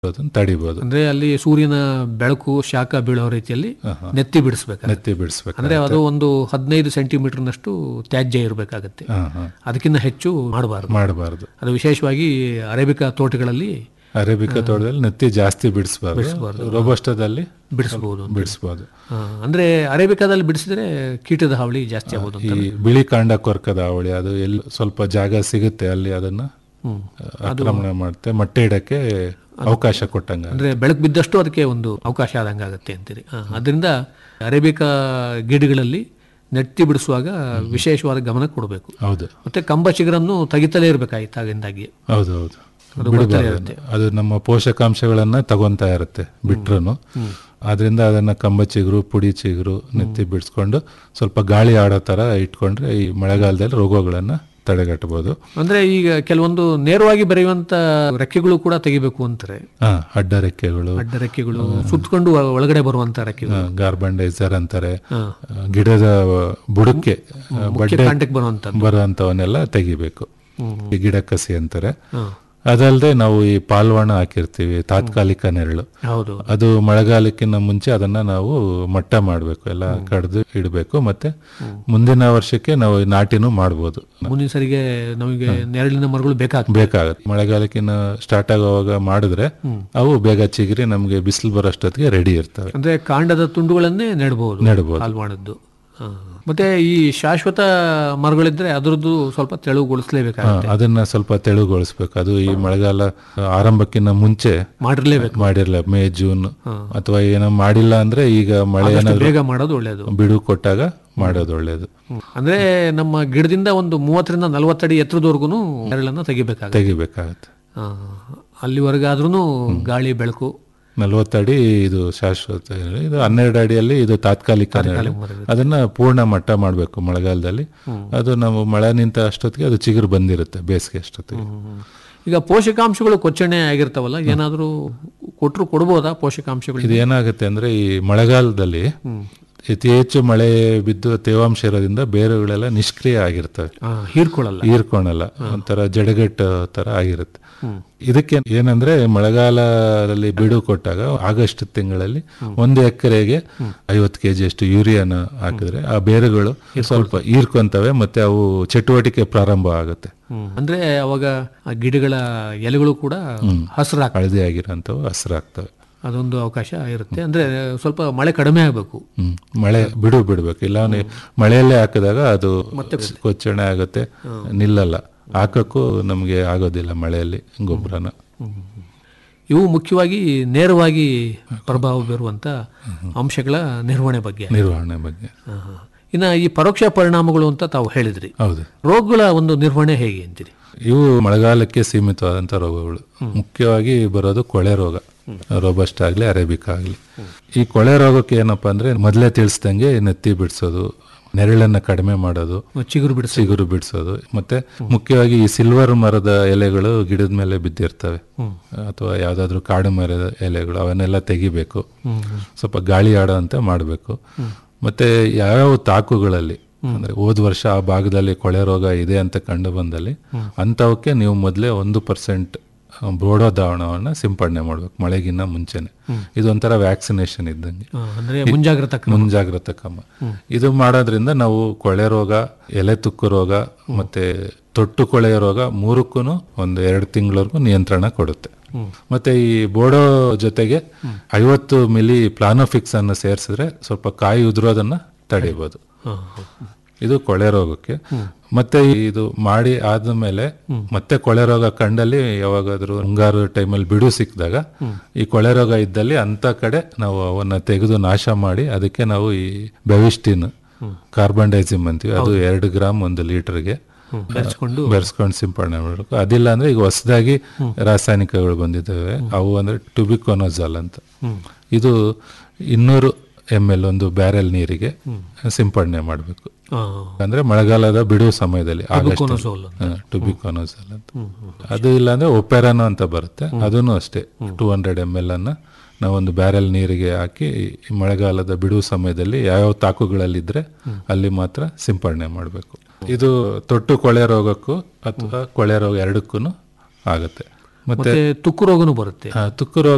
ಅದನ್ನ ತಡಿಬೋದು ಅಂದ್ರೆ ಅಲ್ಲಿ ಸೂರ್ಯನ ಬೆಳಕು ಶಾಖ ಬೀಳೋ ರೀತಿಯಲ್ಲಿ ನೆತ್ತಿ ಬಿಡಿಸ್ಬೇಕು ನೆತ್ತಿ ಬಿಡಿಸ್ಬೇಕು ಅಂದ್ರೆ ಅದು ಒಂದು ಹದಿನೈದು ಸೆಂಟಿಮೀಟರ್ನಷ್ಟು ತ್ಯಾಜ್ಯ ಇರಬೇಕಾಗತ್ತೆ ಹಾ ಹಾ ಅದಕ್ಕಿಂತ ಹೆಚ್ಚು ಮಾಡಬಾರ್ದು ಮಾಡಬಾರ್ದು ಅದು ವಿಶೇಷವಾಗಿ ಅರೇಬಿಕಾ ತೋಟಗಳಲ್ಲಿ ಅರೇಬಿಕಾ ತೋಟದಲ್ಲಿ ನೆತ್ತಿ ಜಾಸ್ತಿ ಬಿಡಿಸಬಾರ್ದು ರೋಬಸ್ಟದಲ್ಲಿ ಬಿಡಿಸಬಹುದು ಬಿಡಿಸ್ಬೋದು ಅಂದ್ರೆ ಅರೇಬಿಕಾದಲ್ಲಿ ಬಿಡಿಸಿದ್ರೆ ಕೀಟದ ಹಾವಳಿ ಜಾಸ್ತಿ ಆಗೋದು ಈ ಬಿಳಿ ಕಾಂಡ ಕೊರ್ಕದ ಅವಳಿ ಅದು ಎಲ್ಲಿ ಸ್ವಲ್ಪ ಜಾಗ ಸಿಗುತ್ತೆ ಅಲ್ಲಿ ಅದನ್ನ ಆಕ್ರಮಣ ಮಾಡುತ್ತೆ ಮೊಟ್ಟೆ ಇಡಕ್ಕೆ ಅವಕಾಶ ಕೊಟ್ಟಂಗ ಅಂದ್ರೆ ಬೆಳಕು ಬಿದ್ದಷ್ಟು ಅದಕ್ಕೆ ಒಂದು ಅವಕಾಶ ಆದಂಗೆ ಆಗುತ್ತೆ ಅಂತೀರಿ ಆ, ಅದರಿಂದ ಅರೇಬಿಕಾ ಗಿಡಗಳಲ್ಲಿ ನೆಟ್ಟಿ ಬಿಡಿಸುವಾಗ ವಿಶೇಷವಾದ ಗಮನ ಕೊಡಬೇಕು ಹೌದು ಮತ್ತೆ ಕಂಬ ಚಿಗುರನ್ನು ತೆಗಿತಲೇ ಇರಬೇಕಾಯ್ತು ಆಗಿಂದಾಗಿ ಹೌದು ಹೌದು ಬಿಡಬಾರ್ದು ಅದು ನಮ್ಮ ಪೋಷಕಾಂಶಗಳನ್ನ ತಗೊಂತಾ ಇರುತ್ತೆ ಬಿಟ್ರು ಆದ್ರಿಂದ ಅದನ್ನ ಕಂಬ ಚಿಗುರು ಪುಡಿ ಚಿಗುರು ನೆತ್ತಿ ಬಿಡಿಸ್ಕೊಂಡು ಸ್ವಲ್ಪ ಗಾಳಿ ಆಡೋ ತರ ಇಟ್ಕೊಂಡ್ರೆ ಈ ಮಳೆಗಾಲದಲ್ಲಿ ರೋಗಗಳನ್ನ ತಡೆಗಟ್ಟಬಹುದು ಅಂದ್ರೆ ಈಗ ಕೆಲವೊಂದು ನೇರವಾಗಿ ಬೆರೆಯುವಂತ ರೆಕ್ಕೆಗಳು ಕೂಡ ತೆಗಿಬೇಕು ಅಂತಾರೆ ಹಾ ಅಡ್ಡ ರೆಕ್ಕೆಗಳು ಅಡ್ಡ ರೆಕ್ಕೆಗಳು ಸುತ್ತಕೊಂಡು ಒಳಗಡೆ ಬರುವಂತ ರೆಕ್ಕೆಗಳು ಗಾರ್ಬಂಡೈಸರ್ ಅಂತಾರೆ ಹಾ. ಆ, ಗಿಡದ ಬುಡಕ್ಕೆ ಆ, ಮುಖ್ಯ ಬಡ್ಡೆ ಕಾಂಟಕ್ಕೆ ಬರುವಂತ ಬರುವಂತವನ್ನೆಲ್ಲ ತೆಗಿಬೇಕು ಈ ಗಿಡ ಕಸಿ ಅಂತಾರೆ ಹಾ. ಅದಲ್ಲದೆ ನಾವು ಈ ಪಾಲ್ವಾಣ ಹಾಕಿರ್ತೀವಿ ತಾತ್ಕಾಲಿಕ ನೆರಳು ಹೌದು ಅದು ಮಳೆಗಾಲಕ್ಕಿಂತ ಮುಂಚೆ ಅದನ್ನ ನಾವು ಮಟ್ಟ ಮಾಡಬೇಕು ಎಲ್ಲ ಕಡ್ದು ಇಡಬೇಕು ಮತ್ತೆ ಮುಂದಿನ ವರ್ಷಕ್ಕೆ ನಾವು ಈ ನಾಟಿನೂ ಮಾಡ್ಬೋದು ಮುಂದಿನ ಸರಿಗೆ ನಮಗೆ ನೆರಳಿನ ಮರಗಳು ಬೇಕಾಗ್ತವೆ ಬೇಕಾಗುತ್ತೆ ಮಳೆಗಾಲಕ್ಕಿಂತ ಸ್ಟಾರ್ಟ್ ಆಗುವಾಗ ಮಾಡಿದ್ರೆ ಅವು ಬೇಗ ಚಿಗಿರಿ ನಮ್ಗೆ ಬಿಸಿಲು ಬರೋಷ್ಟೊತ್ತಿಗೆ ರೆಡಿ ಇರ್ತವೆ ಅಂದ್ರೆ ಕಾಂಡದ ತುಂಡುಗಳನ್ನೇ ನೆಡಬಹುದು ನೆಡ್ಬೋದು. ಹಾಲ್ವಾಣದ್ದು ಹಾ. ಮತ್ತೆ ಈ ಶಾಶ್ವತ ಮರಗಳಿದ್ರೆ ಅದರದ್ದು ಸ್ವಲ್ಪ ಹಾ, ತೆಳುಗೊಳಿಸ್ಲೇಬೇಕಾಗುತ್ತೆ ಅದನ್ನ ಸ್ವಲ್ಪ ತೆಳುಗೊಳಿಸ್ಬೇಕು ಅದು ಈ ಮಳೆಗಾಲ ಆರಂಭಕ್ಕಿಂತ ಮುಂಚೆ ಮಾಡಿರ್ಲೇಬೇಕು ಮಾಡಿರ್ಲ ಮೇ ಜೂನ್ ಅಥವಾ ಏನೋ ಮಾಡಿಲ್ಲ ಅಂದ್ರೆ ಈಗ ಮಳೆ ಏನಾದ್ರು ಬೇಗ ಮಾಡೋದು ಒಳ್ಳೆಯದು ಬಿಡು ಕೊಟ್ಟಾಗ ಮಾಡೋದು ಒಳ್ಳೇದು ಅಂದ್ರೆ ನಮ್ಮ ಗಿಡದಿಂದ ಒಂದು ಮೂವತ್ತರಿಂದ ನಲವತ್ತಡಿ ಎತ್ತರದವರೆಗೂ ನೆರಳನ್ನ ತೆಗಿಬೇಕಾಗುತ್ತೆ ತೆಗಿಬೇಕಾಗತ್ತೆ ಆ, ಅಲ್ಲಿವರೆಗಾದ್ರೂ ಗಾಳಿ ಬೆಳಕು ನಲ್ವತ್ತಡಿ ಇದು ಶಾಶ್ವತ ಇದು ಹನ್ನೆರಡು ಅಡಿಯಲ್ಲಿ ಇದು ತಾತ್ಕಾಲಿಕ ನೆರಳು. ಅದನ್ನ ಪೂರ್ಣ ಮಟ್ಟ ಮಾಡಬೇಕು ಮಳೆಗಾಲದಲ್ಲಿ ಅದು ನಾವು ಮಳೆ ನಿಂತ ಅಷ್ಟೊತ್ತಿಗೆ ಅದು ಚಿಗುರು ಬಂದಿರುತ್ತೆ ಬೇಸಿಗೆ ಅಷ್ಟೊತ್ತಿಗೆ ಈಗ ಪೋಷಕಾಂಶಗಳು ಕೊಚ್ಚಣೆ ಆಗಿರ್ತಾವಲ್ಲ ಏನಾದರೂ ಕೊಟ್ಟರು ಕೊಡ್ಬೋದಾ ಪೋಷಕಾಂಶಗಳು ಇದು ಏನಾಗುತ್ತೆ ಅಂದ್ರೆ ಈ ಮಳೆಗಾಲದಲ್ಲಿ ಅತಿ ಹೆಚ್ಚು ಮಳೆ ಬಿದ್ದು ತೇವಾಂಶ ಇರೋದ್ರಿಂದ ಬೇರುಗಳೆಲ್ಲ ನಿಷ್ಕ್ರಿಯ ಆಗಿರ್ತವೆ ಆ, ಹೀರ್ಕೊಳ್ಳಲ್ಲ ಹೀರ್ಕೊಳಲ್ಲ ಒಂಥರ ಜಡಗಟ್ಟು ತರ ಆಗಿರುತ್ತೆ ಇದಕ್ಕೆ ಏನಂದ್ರೆ ಮಳೆಗಾಲದಲ್ಲಿ ಬಿಡು ಕೊಟ್ಟಾಗ ಆಗಸ್ಟ್ ತಿಂಗಳಲ್ಲಿ ಒಂದು ಎಕರೆಗೆ ಐವತ್ತು ಕೆಜಿ ಅಷ್ಟು ಯೂರಿಯಾನ ಹಾಕಿದ್ರೆ ಆ ಬೇರುಗಳು ಸ್ವಲ್ಪ ಹೀರ್ಕೊಂತವೆ ಮತ್ತೆ ಅವು ಚಟುವಟಿಕೆ ಪ್ರಾರಂಭ ಆಗುತ್ತೆ ಹ್ಮ್. ಅಂದ್ರೆ ಅವಾಗ ಆ ಗಿಡಗಳ ಎಲೆಗಳು ಕೂಡ ಹಸಿರಾಗ ಹಳದಿ ಆಗಿರೋಂಥವು ಹಸಿರಾಗ್ತವೆ ಅದೊಂದು ಅವಕಾಶ ಇರುತ್ತೆ ಅಂದ್ರೆ ಸ್ವಲ್ಪ ಮಳೆ ಕಡಿಮೆ ಆಗಬೇಕು ಹ್ಮ್ ಮಳೆ ಬಿಡು ಬಿಡ್ಬೇಕು ಇಲ್ಲ ಅವ್ನು ಮಳೆಯಲ್ಲೇ ಹಾಕಿದಾಗ ಅದು ಕೊಚ್ಚಣೆ ಆಗುತ್ತೆ ನಿಲ್ಲಲ್ಲ ಹಾಕಕ್ಕೂ ನಮಗೆ ಆಗೋದಿಲ್ಲ ಮಳೆಯಲ್ಲಿ ಗೊಬ್ಬರನ ಇವು ಮುಖ್ಯವಾಗಿ ನೇರವಾಗಿ ಪ್ರಭಾವ ಬೀರುವಂತ ಅಂಶಗಳ ನಿರ್ವಹಣೆ ಬಗ್ಗೆ ನಿರ್ವಹಣೆ ಬಗ್ಗೆ ಆ, ಇನ್ನ ಈ ಪರೋಕ್ಷ ಪರಿಣಾಮಗಳು ಅಂತ ತಾವು ಹೇಳಿದ್ರಿ ಹೌದು ರೋಗಗಳ ಒಂದು ನಿರ್ವಹಣೆ ಹೇಗೆ ಅಂತೀರಿ ಇವು ಮಳೆಗಾಲಕ್ಕೆ ಸೀಮಿತವಾದಂಥ ರೋಗಗಳು ಮುಖ್ಯವಾಗಿ ಬರೋದು ಕೊಳೆ ರೋಗ ರೋಬಸ್ಟ್ ಆಗಲಿ ಅರೇಬಿಕ್ ಆಗಲಿ ಈ ಕೊಳೆ ರೋಗಕ್ಕೆ ಏನಪ್ಪಾ ಅಂದ್ರೆ ಮೊದಲೇ ತಿಳಿಸ್ದಂಗೆ ನೆತ್ತಿ ಬಿಡಿಸೋದು ನೆರಳನ್ನ ಕಡಿಮೆ ಮಾಡೋದು ಚಿಗುರು ಬಿಡಿಸಿ ಚಿಗುರು ಬಿಡಿಸೋದು ಮತ್ತೆ ಮುಖ್ಯವಾಗಿ ಈ ಸಿಲ್ವರ್ ಮರದ ಎಲೆಗಳು ಗಿಡದ ಮೇಲೆ ಬಿದ್ದಿರ್ತವೆ ಅಥವಾ ಯಾವ್ದಾದ್ರು ಕಾಡು ಮರದ ಎಲೆಗಳು ಅವನ್ನೆಲ್ಲ ತೆಗಿಬೇಕು ಸ್ವಲ್ಪ ಗಾಳಿ ಆಡೋಂತೆ ಮಾಡಬೇಕು ಮತ್ತೆ ಯಾವ್ಯಾವ ತಾಕುಗಳಲ್ಲಿ ಅಂದ್ರೆ ಹೋದ ವರ್ಷ ಆ ಭಾಗದಲ್ಲಿ ಕೊಳೆ ರೋಗ ಇದೆ ಅಂತ ಕಂಡು ಬಂದಲ್ಲಿ ಅಂಥವಕ್ಕೆ ನೀವು ಮೊದಲೇ ಒಂದು ಪರ್ಸೆಂಟ್ ಬೋಡೋ ದ್ರಾವಣವನ್ನ ಸಿಂಪಡಣೆ ಮಾಡ್ಬೇಕು ಮಳೆಗಿನ್ನ ಮುಂಚೆನೆ ಇದೊಂಥರ ವ್ಯಾಕ್ಸಿನೇಷನ್ ಇದ್ದಂಗೆ ಆ, ಅಂದ್ರೆ ಮುಂಜಾಗ್ರತಾ ಕ್ರಮ. ಮುಂಜಾಗ್ರತಾ ಕ್ರಮ ಇದು ಮಾಡೋದ್ರಿಂದ ನಾವು ಕೊಳೆ ರೋಗ ಎಲೆ ತುಕ್ಕು ರೋಗ ಮತ್ತೆ ತೊಟ್ಟು ಕೊಳೆಯ ರೋಗ ಮೂರಕ್ಕೂ ಒಂದು ಎರಡು ತಿಂಗಳವರೆಗೂ ನಿಯಂತ್ರಣ ಕೊಡುತ್ತೆ ಮತ್ತೆ ಈ ಬೋಡೋ ಜೊತೆಗೆ ಐವತ್ತು ಮಿಲಿ ಪ್ಲಾನೋಫಿಕ್ಸ್ ಅನ್ನು ಸೇರಿಸಿದ್ರೆ ಸ್ವಲ್ಪ ಕಾಯಿ ಉದುರೋದನ್ನ ತಡಿಬಹುದು ಆ, ಇದು ಕೊಳೆ ರೋಗಕ್ಕೆ ಮತ್ತೆ ಇದು ಮಾಡಿ ಆದ್ಮೇಲೆ ಮತ್ತೆ ಕೊಳೆ ರೋಗ ಕಂಡಲ್ಲಿ ಯಾವಾಗಾದ್ರೂ ಮುಂಗಾರು ಟೈಮಲ್ಲಿ ಬಿಡು ಸಿಕ್ಕಿದಾಗ ಈ ಕೊಳೆ ರೋಗ ಇದ್ದಲ್ಲಿ ಅಂತ ಕಡೆ ನಾವು ಅವನ್ನ ತೆಗೆದು ನಾಶ ಮಾಡಿ ಅದಕ್ಕೆ ನಾವು ಈ ಬೆವಿಸ್ಟಿನ್ ಕಾರ್ಬನ್ ಡೈಸಿಮ್ ಅಂತೀವಿ ಅದು ಎರಡು ಗ್ರಾಮ್ ಒಂದು ಲೀಟರ್ಗೆ ಬೆರೆಸ್ಕೊಂಡು ಬೆರೆಸ್ಕೊಂಡು ಸಿಂಪಡಣೆ ಮಾಡಬೇಕು ಅದಿಲ್ಲ ಅಂದ್ರೆ ಈಗ ಹೊಸದಾಗಿ ರಾಸಾಯನಿಕಗಳು ಬಂದಿದ್ದಾವೆ ಅವು ಅಂದ್ರೆ ಟುಬಿಕೋನೋಜಾಲ್ ಅಂತ ಇದು ಇನ್ನೂರು ಎಮ್ ಎಲ್ ಒಂದು ಬ್ಯಾರೆಲ್ ನೀರಿಗೆ ಸಿಂಪಡಣೆ ಮಾಡಬೇಕು ಆ, ಅಂದ್ರೆ ಮಳೆಗಾಲದ ಬಿಡುವ ಸಮಯದಲ್ಲಿ ಆಗಸ್ಟ್ ಟುಬಿಕೋನೋಜೋಲ್. ಟುಬಿಕೋನೋಸಲ್ ಅಂತ ಅದು ಇಲ್ಲ ಅಂದ್ರೆ ಒಪೆರಾನೋ ಅಂತ ಬರುತ್ತೆ ಅದನ್ನು ಅಷ್ಟೇ ಟೂ ಹಂಡ್ರೆಡ್ ಎಮ್ ಎಲ್ ಅನ್ನ ನಾವೊಂದು ಬ್ಯಾರೆಲ್ ನೀರಿಗೆ ಹಾಕಿ ಈ ಮಳೆಗಾಲದ ಬಿಡುವ ಸಮಯದಲ್ಲಿ ಯಾವ್ಯಾವ ತಾಕುಗಳಲ್ಲಿದ್ರೆ ಅಲ್ಲಿ ಮಾತ್ರ ಸಿಂಪಡಣೆ ಮಾಡಬೇಕು ಇದು ತೊಟ್ಟು ಕೊಳೆ ರೋಗಕ್ಕೂ ಅಥವಾ ಕೊಳೆ ರೋಗ ಎರಡಕ್ಕೂ ಆಗುತ್ತೆ ಮತ್ತೆ ಮತ್ತೆ ತುಕ್ಕು ರೋಗನೂ ಬರುತ್ತೆ ಆ, ತುಕ್ಕು ರೋಗ